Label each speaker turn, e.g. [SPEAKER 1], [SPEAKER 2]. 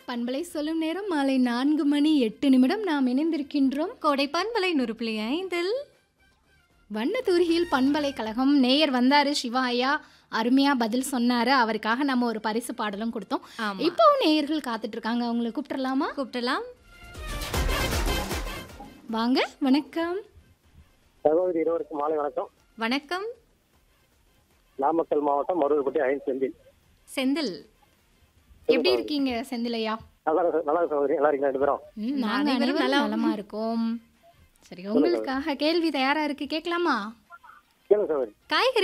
[SPEAKER 1] பண்பலை சொல்லும் நேரம் மாலை நான்கு மணி எட்டு நிமிடம் நாம் இணைந்திருக்கின்றோம்
[SPEAKER 2] கோடை பண்பலை நூறு புள்ளி ஐந்தில்
[SPEAKER 1] வண்ணத்தூரியில் பண்பலைக்கழகம் நேயர் வந்தாரு சிவா ஐயா அருமையா பதில் சொன்னாரு அவருக்காக நம்ம ஒரு பரிசு பாடலும் கொடுத்தோம்
[SPEAKER 2] ஆமா.
[SPEAKER 1] இப்போவும் நேயர்கள் காத்துட்டு இருக்காங்க அவங்களை கூப்பிட்டுறலாமா
[SPEAKER 2] கூப்பிடலாம்
[SPEAKER 1] வாங்க வணக்கம்
[SPEAKER 3] சகோதரி இருவருக்கும் மாலை வணக்கம்
[SPEAKER 2] வணக்கம்
[SPEAKER 3] நாமக்கல் மாவட்டம் மருவப்பட்டி ஐந்து செந்தில்
[SPEAKER 2] செந்தில்
[SPEAKER 1] எப்படி இருக்கீங்க செந்திலையா
[SPEAKER 3] நல்லா இருக்கு- நல்லா இருக்கு சகோதரி நல்லா இருக்கீங்க ரெண்டு பேரும்
[SPEAKER 1] ம், நாங்க
[SPEAKER 2] அனைவரும்
[SPEAKER 1] அனைவரும்
[SPEAKER 2] நலம்.
[SPEAKER 1] நலமா இருக்கோம் சரி உங்களுக்காக கேள்வி தயாரா இருக்கு கேட்கலாமா
[SPEAKER 3] கேளுங்க சகோதரி
[SPEAKER 2] காய்கறி